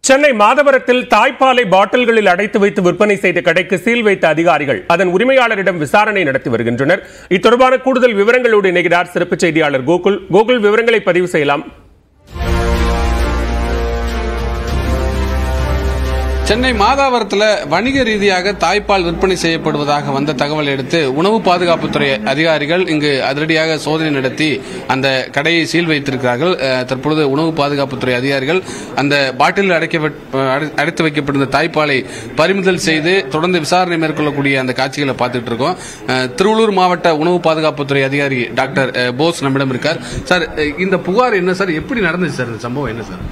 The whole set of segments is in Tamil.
சென்னை மாதவரத்தில் தாய்ப்பாலை பாட்டில்களில் அடைத்து வைத்து விற்பனை செய்த கடைக்கு சீல் வைத்த அதிகாரிகள் அதன் உரிமையாளரிடம் விசாரணை நடத்தி வருகின்றனர் இத்தொடர்பான கூடுதல் விவரங்களோடு இணைகிறார் சிறப்பு செய்தியாளர் கோகுல் கோகுல் விவரங்களை பதிவு செய்யலாம் சென்னை மாதாவரத்தில் வணிக ரீதியாக தாய்ப்பால் விற்பனை செய்யப்படுவதாக வந்த தகவலை அடுத்து உணவு பாதுகாப்புத்துறை அதிகாரிகள் இங்கு அதிரடியாக சோதனை நடத்தி அந்த கடையை சீல் வைத்திருக்கிறார்கள் அஹ், தற்பொழுது உணவு பாதுகாப்புத்துறை அதிகாரிகள் அந்த பாட்டிலில் அடைக்க அடைத்து வைக்கப்பட்டிருந்த தாய்ப்பாலை பறிமுதல் செய்து தொடர்ந்து விசாரணை மேற்கொள்ளக்கூடிய அந்த காட்சிகளை பார்த்துட்டு இருக்கோம் அஹ், திருவள்ளூர் மாவட்ட உணவு பாதுகாப்புத்துறை அதிகாரி டாக்டர் அஹ், போஸ் நம்மிடம் இருக்கார் சார் அஹ், இந்த புகார் என்ன சார் எப்படி நடந்துச்சு சார் இந்த சம்பவம் என்ன சார்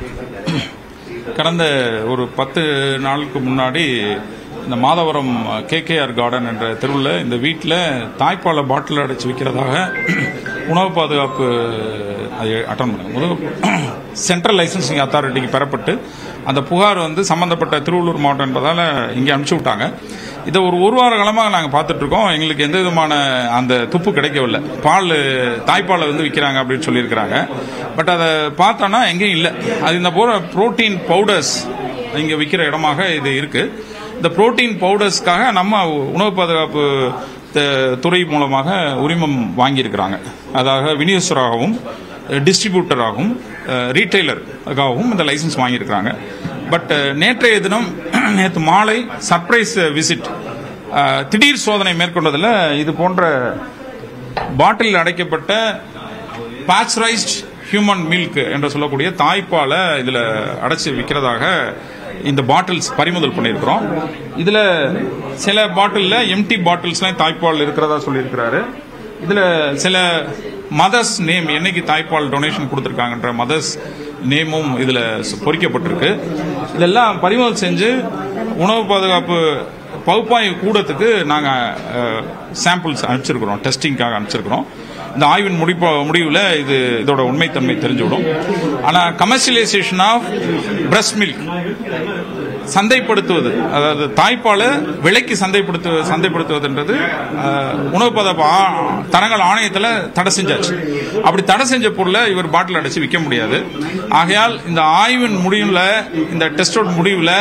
கடந்த ஒரு பத்து நாளுக்கு முன்னாடி இந்த மாதவரம் கேகேஆர் கார்டன் என்ற தெருவில் இந்த வீட்டில் தாய்ப்பாலை பாட்டில் அடைச்சு விற்கிறதாக உணவு பாதுகாப்பு அது அட்டன் பண்ண உணவு சென்ட்ரல் லைசன்சிங் அத்தாரிட்டிக்கு பெறப்பட்டு அந்த புகார் வந்து சம்பந்தப்பட்ட திருவள்ளூர் மாவட்டம் என்பதால் இங்கே அனுப்பிச்சு விட்டாங்க இதை ஒரு ஒரு வார காலமாக நாங்கள் பார்த்துட்டு இருக்கோம் எங்களுக்கு எந்த விதமான அந்த துப்பு கிடைக்கவில்லை பால் தாய்ப்பாலை வந்து விற்கிறாங்க அப்படின்னு சொல்லியிருக்கிறாங்க பட் அதை பார்த்தோன்னா எங்கேயும் இல்லை அது இந்த போகிற புரோட்டீன் பவுடர்ஸ் இங்கே விற்கிற இடமாக இது இருக்கு இந்த புரோட்டீன் பவுடர்ஸ்க்காக நம்ம உணவு பாதுகாப்பு த- துறை மூலமாக உரிமம் வாங்கியிருக்கிறாங்க அதாக விநியோகஸ்தராகவும் டிஸ்ட்ரிபியூட்டராகவும் ரீட்டைலருக்காகவும் இந்த லைசன்ஸ் வாங்கியிருக்கிறாங்க பட் நேற்றைய தினம் நேற்று மாலை சர்ப்ரைஸ் விசிட் திடீர் சோதனை மேற்கொண்டதில் இது போன்ற பாட்டிலில் அடைக்கப்பட்ட பாஸ்டரைஸ்ட் ஹியூமன் மில்க் என்று சொல்லக்கூடிய தாய்ப்பாலை இதில் அடைச்சி விற்கிறதாக இந்த பாட்டில்ஸ் பறிமுதல் பண்ணியிருக்கிறோம் இதில் சில பாட்டிலில் எம்டி பாட்டில்ஸ்லாம் தாய்ப்பால் இருக்கிறதா சொல்லியிருக்கிறாரு இதில் சில மதர்ஸ் நேம் என்னைக்கு தாய்ப்பால் டொனேஷன் கொடுத்துருக்காங்கன்ற மதர்ஸ் நேமும் இதில் பொறிக்கப்பட்டிருக்கு இதெல்லாம் பறிமுதல் செஞ்சு உணவு பாதுகாப்பு பகுப்பாய்வு கூடத்துக்கு நாங்கள் சாம்பிள்ஸ் அனுப்பிச்சிருக்கிறோம் டெஸ்டிங்காக அனுப்பிச்சிருக்கிறோம் இந்த ஆய்வின் முடிப்ப முடிவில் இது இதோட உண்மைத்தன்மை தெரிஞ்சுவிடும் ஆனால் கமர்ஷியலைசேஷன் ஆஃப் பிரஸ்ட் மில்க் சந்தைப்படுத்துவது அதாவது தாய்ப்பாலை விலைக்கு சந்தைப்படுத்து சந்தைப்படுத்துவதுன்றது அஹ், உணவு பாதுகாப்பு ஆ- தரங்கள் ஆணையத்தில் தடை செஞ்சாச்சு அப்படி தடை செஞ்ச பொருளை இவர் பாட்டில் அடைச்சு விற்க முடியாது ஆகையால் இந்த ஆய்வின் முடிவில் இந்த டெஸ்டோட முடிவில்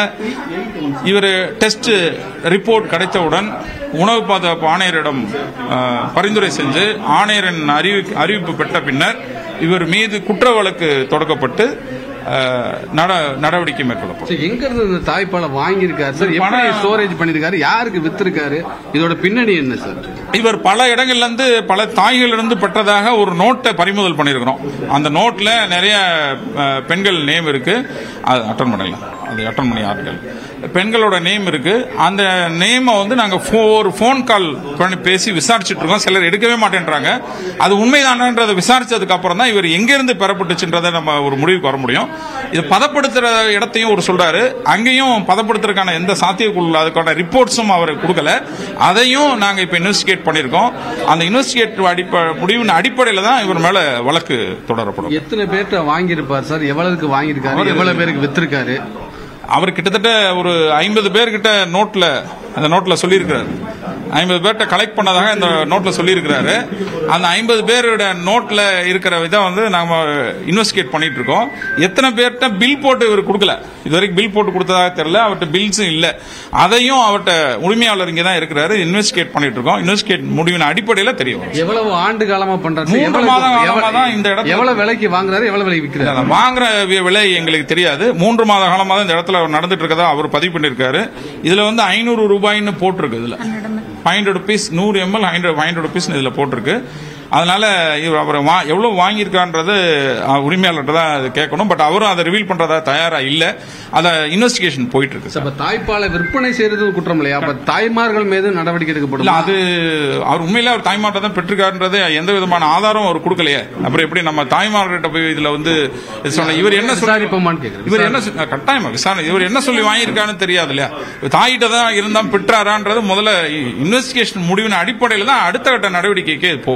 இவர் டெஸ்ட் ரிப்போர்ட் கிடைத்தவுடன் உணவு பாதுகாப்பு ஆணையரிடம் அஹ், பரிந்துரை செஞ்சு ஆணையரின் அறிவி அறிவிப்பு பெற்ற பின்னர் இவர் மீது குற்ற வழக்கு தொடக்கப்பட்டு அஹ், நட- நடவடிக்கை மேற்கொள்ளப்படும் சார், எங்க இருந்து இந்த தாய்ப்பாலை வாங்கியிருக்காரு சார் எப்படி பணம் ஸ்டோரேஜ் பண்ணிருக்காரு யாருக்கு வித்திருக்காரு இதோட பின்னணி என்ன சார் இவர் பல இடங்கள்ல இருந்து பல தாய்களிலிருந்து பெற்றதாக ஒரு நோட்டை பறிமுதல் பண்ணியிருக்கிறோம் அந்த நோட்ல நிறைய அஹ், பெண்கள் நேம் இருக்கு அது அட்டன் பண்ணல அது அட்டன் பண்ணி ஆட்கள் பெண்களோட நேம் இருக்கு அந்த நேமை வந்து நாங்க ஃபோ- ஒரு ஃபோன் கால் பண்ணி பேசி விசாரிச்சுட்டு இருக்கோம் சிலர் எடுக்கவே மாட்டேன்றாங்க அது உண்மைதானன்றதை விசாரிச்சதுக்கு அப்புறம் தான் இவர் எங்க இருந்து பெறப்பட்டுச்சுன்றதை நம்ம ஒரு முடிவுக்கு வர முடியும் இது பதப்படுத்துற இடத்தையும் ஒரு சொல்றாரு அங்கேயும் பதப்படுத்துறதுக்கான எந்த சாத்தியக்குள்ள அதுக்கான ரிப்போர்ட்ஸும் அவர் கொடுக்கல அதையும் நாங்க இப்ப இன்வெஸ்டிகேட் பண்ணிருக்கோம் அந்த இன்வெஸ்டிகேட் அடிப்ப முடிவின் அடிப்படையில தான் இவர் மேல வழக்கு தொடரப்படும் எத்தனை பேர்கிட்ட வாங்கியிருப்பார் சார் எவ்வளவுக்கு வாங்கியிருக்காரு எவ்வளவு பேருக்கு வித்திருக்காரு அவர் கிட்டத்தட்ட ஒரு ஐம்பது பேர்கிட்ட நோட்ல அந்த நோட்ல சொல்லியிருக்கிறாரு ஐம்பது பேர்கிட்ட கலெக்ட் பண்ணதாக இந்த நோட்ல சொல்லியிருக்கிறாரு அந்த ஐம்பது பேரோட நோட்ல இருக்கிற இதை வந்து நாம இன்வெஸ்டிகேட் பண்ணிட்டு இருக்கோம் எத்தனை பேர்கிட்ட பில் போட்டு இவர் கொடுக்கல இது வரைக்கும் பில் போட்டு கொடுத்ததாக தெரியல அவர்கிட்ட பில்ஸும் இல்ல அதையும் அவர்கிட்ட உரிமையாளர் இங்க தான் இருக்கிறாரு இன்வெஸ்டிகேட் பண்ணிட்டு இருக்கோம் இன்வெஸ்டிகேட் முடிவின் அடிப்படையில் தெரிய வரும் எவ்வளவு ஆண்டு காலமா பண்றாரு சார்? மூன்று எவ்வளவு- மாதம் காலமா எவ்வளவு- தான் இந்த இடத்துல- எவ்வளவு விலைக்கு வாங்குறாரு எவ்வளவு விலைக்கு விற்கிறாரு அதை வாங்குற வி- விலை எங்களுக்கு தெரியாது மூன்று மாத காலமாக தான் இந்த இடத்துல அவர் நடந்துட்டு இருக்கதா அவர் பதிவு பண்ணிருக்காரு இதுல வந்து ஐநூறு ரூபாய்னு போட்டிருக்கு இதுல ஃபைவ் ஹண்ட்ரட் ருபீஸ் நூறு ml hundred five hundred rupees இதுல போட்டிருக்கு அதனால இவர் அவர் வா- எவ்வளவு வாங்கியிருக்கான்றது அஹ், உரிமையாளர்கிட்ட தான் அது கேட்கணும் பட் அவரும் அதை ரிவீல் பண்றதா தயாரா இல்ல அத இன்வெஸ்டிகேஷன் போயிட்டு இருக்கு சார், அப்ப தாய்ப்பாலை விற்பனை செய்யறது ஒரு குற்றம் இல்லையா அப்ப தாய்மார்கள் மீது நடவடிக்கை இல்ல எடுக்கப்படும் அது அவர் உண்மையில அவர் தாய்மார்ட்ட தான் பெற்றிருக்காருன்றது எந்த விதமான ஆதாரம் அவர் கொடுக்கலையே அப்புறம் எப்படி நம்ம தாய்மார்கிட்ட போய் இதுல வந்து இது சொன்ன இவர் என்ன சொல்லி விசாரிப்போமான்னு கேக்குறேன். இவர் என்ன சொ- கட்டாயமா விசாரணை இவர் என்ன சொல்லி வாங்கியிருக்கான்னு தெரியாது இல்லையா தாயிட்ட தான் இருந்தா பெற்றாரான்றது முதல்ல இன்வெஸ்டிகேஷன் முடிவின் அடிப்படையில் தான் அடுத்த கட்ட நடவடிக்கைக்கு போகும் சார் சார், இது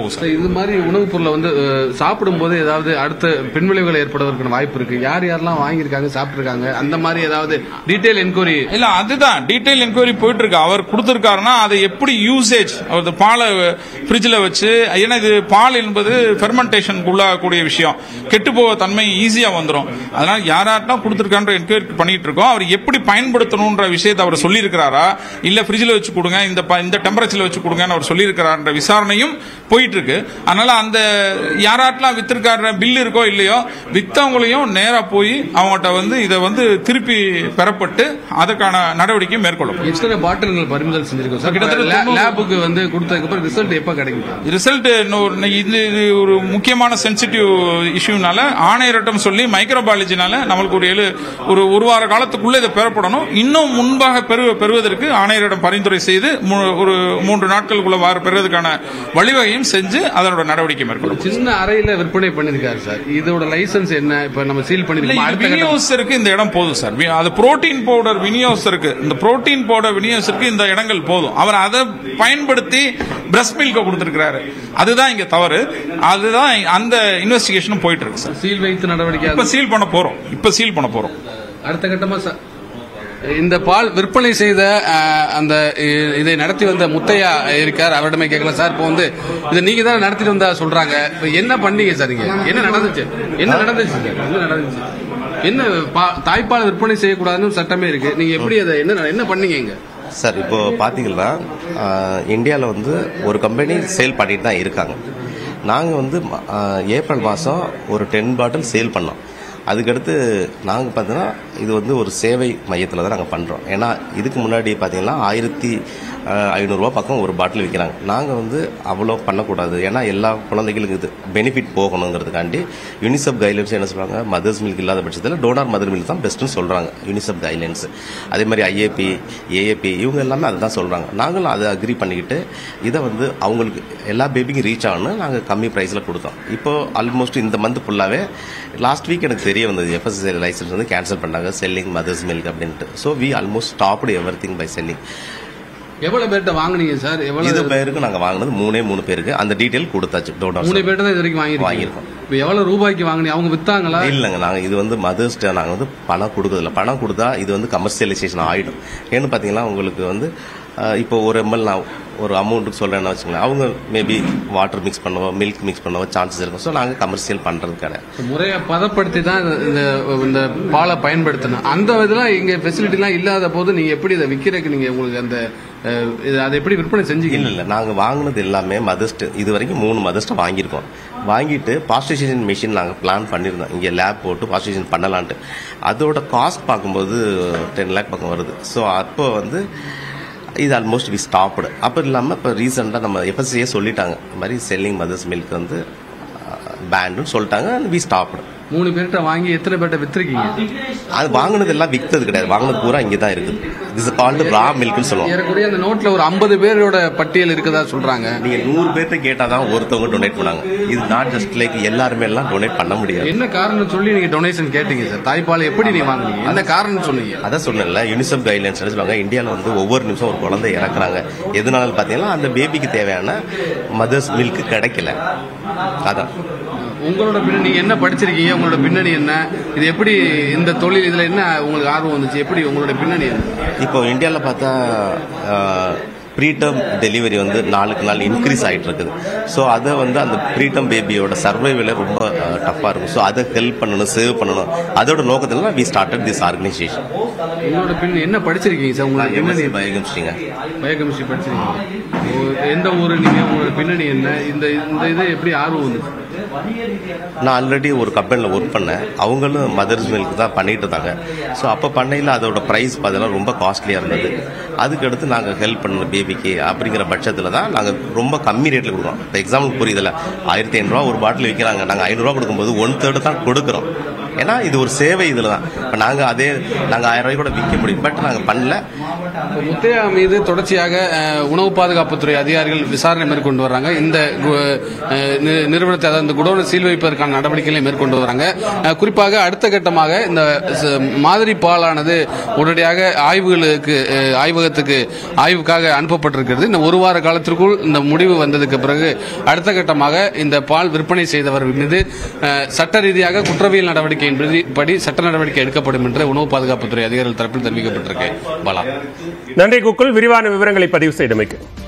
இது மாதிரி உணவுப் பொருளை வந்து அஹ், சாப்பிடும்போது ஏதாவது அடுத்த பின்விளைவுகள் ஏற்படுவதற்கான வாய்ப்பு இருக்கு யார் யாரெல்லாம் வாங்கியிருக்காங்க சாப்பிட்டுருக்காங்க அந்த மாதிரி ஏதாவது டீடைல் என்கொயரி இல்ல அதுதான் டீடைல் என்கொயரி போயிட்டு இருக்கு அவர் கொடுத்திருக்காருன்னா அதை எப்படி யூசேஜ் அவர் பாலை ஃப்ரிட்ஜில் வச்சு ஏன்னா இது பால் என்பது ஃபெர்மெண்டேஷன் உள்ளாகக்கூடிய விஷயம் கெட்டு போக தன்மை ஈஸியா வந்துடும் அதனால யாராட்டம் கொடுத்துருக்கான்ற என்கொயரி பண்ணிட்டு இருக்கோம் அவர் எப்படி பயன்படுத்தணும்ன்ற விஷயத்தை அவர் சொல்லியிருக்கிறாரா இல்ல ஃப்ரிட்ஜில் வச்சு கொடுங்க இந்த ப- இந்த டெம்பரேச்சர்ல வச்சு கொடுங்கன்னு அவர் சொல்லியிருக்கிறார்ன்ற விசாரணையும் போயிட்டு இருக்கு அதனால அந்த யாராட்டெல்லாம் வித்திருக்காரு பில் இருக்கோ இல்லையோ வித்தவங்களையும் நேரா போய் அவங்ககிட்ட வந்து இதை வந்து திருப்பி பெறப்பட்டு அதற்கான நடவடிக்கை மேற்கொள்ளப்படும் எத்தனை பாட்டில்கள் பறிமுதல் செஞ்சிருக்கோம் சார் கிட்டத்தட்ட லே- தொண்ணூறு- லேபுக்கு வந்து கொடுத்ததுக்கு அப்புறம் ரிசல்ட் எப்ப கிடைக்கும் ரிசல்ட் இது இது ஒரு முக்கியமான சென்சிட்டிவ் இஷ்யூனால ஆணையரட்டம் சொல்லி மைக்ரோபாலஜினால நம்மளுக்கு ஒரு ஏழு ஒரு ஒரு வார காலத்துக்குள்ள இதை பெறப்படணும் இன்னும் முன்பாக பெறு பெறுவதற்கு ஆணையரிடம் பரிந்துரை செய்து மூ- ஒரு மூன்று நாட்களுக்குள்ள வார பெறுவதற்கான வழிவகையும் செஞ்சு அதனோட நடவடிக்கை மேற்கொள்ளும் சின்ன அறையில விற்பனை பண்ணிருக்காரு சார் இதோட லைசன்ஸ் என்ன இப்ப நம்ம சீல் இல்ல, பண்ணிருக்கோம் இது அடுத்த கட்டம் விநியோகஸ்தருக்கு இந்த இடம் போதும் சார் வி- அது புரோட்டீன் பவுடர் விநியோகஸ்தருக்கு இந்த புரோட்டீன் பவுடர் விநியோகஸ்தருக்கு இந்த இடங்கள் போதும் அவர் அதை பயன்படுத்தி பிரஸ்ட் மில்க கொடுத்திருக்கிறாரு அதுதான் இங்க தவறு அதுதான் அந்த இன்வெஸ்டிகேஷனும் போயிட்டு இருக்கு சார் சீல் வைத்து நடவடிக்கை இப்ப சீல் பண்ண போறோம் இப்ப சீல் பண்ண போறோம் அடுத்த கட்டமா சார் இந்த பால் விற்பனை செய்த அஹ், அந்த இ- இதை நடத்தி வந்த முத்தையா இருக்கார் அவரிடமே கேட்கலாம் சார் இப்போ வந்து இதை நீங்க தான் நடத்திட்டு வந்தா சொல்றாங்க இப்போ என்ன பண்ணீங்க சார் நீங்க என்ன நடந்துச்சு என்ன நடந்துச்சு சார் என்ன நடந்துச்சு என்ன பா- தாய்ப்பால் விற்பனை செய்யக்கூடாதுன்னு சட்டமே இருக்கு நீங்க எப்படி அதை என்ன என்ன பண்ணீங்க இங்க சார் இப்போ பார்த்தீங்கன்னா இந்தியாவில் வந்து ஒரு கம்பெனி சேல் பண்ணிட்டு தான் இருக்காங்க நாங்கள் வந்து ஆஹ், ஏப்ரல் மாதம் ஒரு டென் பாட்டில் சேல் பண்ணோம் அதுக்கடுத்து நாங்கள் பார்த்தீங்கன்னா இது வந்து ஒரு சேவை மையத்தில் தான் நாங்கள் பண்ணுறோம் ஏன்னா இதுக்கு முன்னாடி பார்த்தீங்கன்னா ஆயிரத்தி ஐநூறுரூவா பக்கம் ஒரு பாட்டில் விற்கிறாங்க நாங்கள் வந்து அவ்வளோ பண்ணக்கூடாது ஏன்னா எல்லா குழந்தைகளுக்கும் இது பெனிஃபிட் போகணுங்கிறதுக்காண்டி யூனிசெஃப் கைட்லைன்ஸ் என்ன சொல்கிறாங்க மதர்ஸ் மில்க் இல்லாத பட்சத்தில் டோனார் மதர் மில்க் தான் பெஸ்ட்டுன்னு சொல்கிறாங்க யூனிசெஃப் கைட்லைன்ஸ் அதே மாதிரி ஐஏபி ஏஏபி இவங்க எல்லாமே அதை தான் சொல்கிறாங்க நாங்களும் அதை அக்ரி பண்ணிக்கிட்டு இதை வந்து அவங்களுக்கு எல்லா பேபிக்கும் ரீச் ஆகணும் நாங்கள் கம்மி ப்ரைஸில் கொடுத்தோம் இப்போ ஆல்மோஸ்ட் இந்த மந்த் ஃபுல்லாகவே லாஸ்ட் வீக் எனக்கு தெரிய வந்தது எஃப்எஸ்எஸ்ஐ லைசன்ஸ் வந்து கேன்சல் பண்ணாங்க செல்லிங் மதர்ஸ் மில்க் அப்படின்ட்டு so we almost stopped everything by selling எவ்வளவு பேர்ட்ட வாங்குனீங்க சார் இது எவ்வளவு பேருக்கு நாங்கள் வாங்கினது மூணே மூணு பேருக்கு அந்த டீட்டெயில் கொடுத்தாச்சு டோனார் மூணு பேர்ட்ட தான் இது வரைக்கும் வாங்கிருக்கீங்க வாங்கியிருக்கோம். இப்போ எவ்வளவு ரூபாய்க்கு வாங்குனீங்க அவங்க வித்தாங்களா இல்லைங்க நாங்கள் இது வந்து மதர்ஸ்ட நாங்கள் வந்து பணம் கொடுக்கறதில்ல பணம் கொடுத்தா இது வந்து கமர்ஷியலைசேஷன் ஆகிடும் ஏன்னு பார்த்தீங்கன்னா உங்களுக்கு வந்து அஹ், இப்போ ஒரு எம்எல் நான் ஒரு அமௌண்ட்டுக்கு சொல்கிறேன்னு வச்சுங்களேன் அவங்க மேபி வாட்டர் மிக்ஸ் பண்ணவோ மில்க் மிக்ஸ் பண்ணவோ சான்சஸ் இருக்கும் ஸோ நாங்கள் கமர்ஷியல் பண்ணுறது கிடையாது முறையை பதப்படுத்தி தான் இந்த- இந்த இந்த பாலை பயன்படுத்தணும் அந்த இதெல்லாம் இங்க ஃபெசிலிட்டிலாம் இல்லாத போது நீங்க எப்படி இதை விற்கிறதுக்கு நீங்க உங்களுக்கு அந்த அஹ், இது- அதை எப்படி விற்பனை செஞ்சீங்க இல்லை இல்லை நாங்கள் வாங்கினது எல்லாமே மதர்ஸ்ட் இது வரைக்கும் மூணு மதர்ஸ்ட்டை வாங்கியிருக்கோம் வாங்கிட்டு பாஸ்டேஷன் மிஷின் நாங்கள் பிளான் பண்ணியிருந்தோம் இங்கே லேப் போட்டு பாஸ்டேஷன் பண்ணலான்ட்டு அதோட காஸ்ட் பார்க்கும்போது டென் லேக் பக்கம் வருது ஸோ அப்போ வந்து இது ஆல்மோஸ்ட் வி ஸ்டாப்டு அப்போ இல்லாமல் இப்போ ரீசெண்டாக நம்ம எஃப்எஸ்சியே சொல்லிட்டாங்க இந்த மாதிரி செல்லிங் மதர்ஸ் மில்க் வந்து பேண்டுன்னு சொல்லிட்டாங்க வி ஸ்டாப்டு மூணு பேர்கிட்ட வாங்கி எத்தனை பேர்கிட்ட வித்திருக்கீங்க அது வாங்கினது எல்லாம் விற்றது கிடையாது வாங்கினது பூரா இங்கே தான் இருக்குது திஸ் கால்டு ரா மில்க்னு சொல்லுவோம் ஏறக்குறைய அந்த நோட்ல ஒரு ஐம்பது பேரோட பட்டியல் இருக்கதா சொல்றாங்க நீங்கள் நூறு பேர்கிட்ட கேட்டால் தான் ஒருத்தவங்க டொனேட் பண்ணாங்க இது நாட் ஜஸ்ட் லைக் எல்லாருமே எல்லாம் டொனேட் பண்ண முடியாது என்ன காரணம் சொல்லி நீங்க டொனேஷன் கேட்டீங்க சார் தாய்ப்பால் எப்படி நீங்க வாங்குனீங்க என்ன காரணம் சொன்னீங்க அதான் சொன்னேன்ல யூனிசெஃப் கைட்லைன்ஸ் சொல்லுவாங்க இந்தியாவில் வந்து ஒவ்வொரு நிமிஷம் ஒரு குழந்தை இறக்குறாங்க எதனால பார்த்தீங்கன்னா அந்த பேபிக்கு தேவையான மதர்ஸ் மில்க் கிடைக்கல அதான் உங்களோட பின்னணி நீங்க என்ன படிச்சிருக்கீங்க உங்களோட பின்னணி என்ன இது எப்படி இந்த தொழில் இதுல என்ன உங்களுக்கு ஆர்வம் வந்துச்சு எப்படி உங்களோட பின்னணி என்ன இப்போ இந்தியாவில் பார்த்தா ப்ரீடம் டெலிவரி வந்து நாளுக்கு நாள் இன்க்ரீஸ் ஆகிட்டு இருக்குது ஸோ அதை வந்து அந்த ப்ரீடம் பேபியோட சர்வைவில் ரொம்ப டஃப்பாக இருக்கும் ஸோ அதை ஹெல்ப் பண்ணணும் சேவ் பண்ணணும் அதோட நோக்கத்தில் வி ஸ்டார்டட் திஸ் ஆர்கனைசேஷன் உங்களோட பின்னணி என்ன படிச்சிருக்கீங்க சார் உங்களோட பின்னணி எம்எஸ்சி பயோகெமிஸ்ட்ரிங்க பயோகெமிஸ்ட்ரி படிச்சிருக்கீங்க ஓ, எந்த ஊர் நீங்க உங்களோட பின்னணி என்ன இந்த இந்த இது எப்படி ஆர்வம் வந்துச்சு நான் ஆல்ரெடி ஒரு கம்பெனியில் ஒர்க் பண்ணேன் அவங்களும் மதர்ஸ் மில்க் தான் பண்ணிட்டு இருந்தாங்க ஸோ அப்போ பண்ணையில் அதோட ப்ரைஸ் பார்த்தீங்கன்னா ரொம்ப காஸ்ட்லியாக இருந்தது அதுக்கடுத்து நாங்கள் ஹெல்ப் பண்ணணும் பேபிக்கு அப்படிங்கிற பட்சத்தில் தான் நாங்கள் ரொம்ப கம்மி ரேட்டில் கொடுக்குறோம் இப்போ எக்ஸாம்பிள் புரியுதுல்ல ஆயிரத்தி ஐநூறுரூவா ஒரு பாட்டில் விற்கிறாங்க நாங்கள் ஐநூறுரூவா கொடுக்கும்போது ஒன் தேர்டு தான் கொடுக்குறோம் ஏன்னா இது ஒரு சேவை இதில் தான் இப்போ நாங்கள் அதே நாங்கள் ஆயிரம் ரூபாய் கூட விற்க முடியும் பட் நாங்கள் பண்ணல முத்தையா மீது தொடர்ச்சியாக அஹ், உணவு பாதுகாப்புத்துறை அதிகாரிகள் விசாரணை மேற்கொண்டு வர்றாங்க இந்த கு- அஹ், நி- நிறுவனத்தை அதாவது இந்த குடோனை சீல் வைப்பதற்கான நடவடிக்கைகளை மேற்கொண்டு வராங்க அஹ், குறிப்பாக அடுத்த கட்டமாக இந்த ச- மாதிரி பாலானது உடனடியாக ஆய்வுகளுக்கு அஹ், ஆய்வகத்துக்கு ஆய்வுக்காக அனுப்பப்பட்டிருக்கிறது இந்த ஒரு வார காலத்திற்குள் இந்த முடிவு வந்ததுக்கு பிறகு அடுத்த கட்டமாக இந்த பால் விற்பனை செய்தவர் மீது அஹ், சட்ட ரீதியாக குற்றவியல் நடவடிக்கையின் பிரதி- படி சட்ட நடவடிக்கை எடுக்கப்படும் என்று உணவு பாதுகாப்புத்துறை அதிகாரிகள் தரப்பில் தெரிவிக்கப்பட்டிருக்கு பாலா நன்றி கோகுல் விரிவான விவரங்களை பதிவு செய்தமைக்கு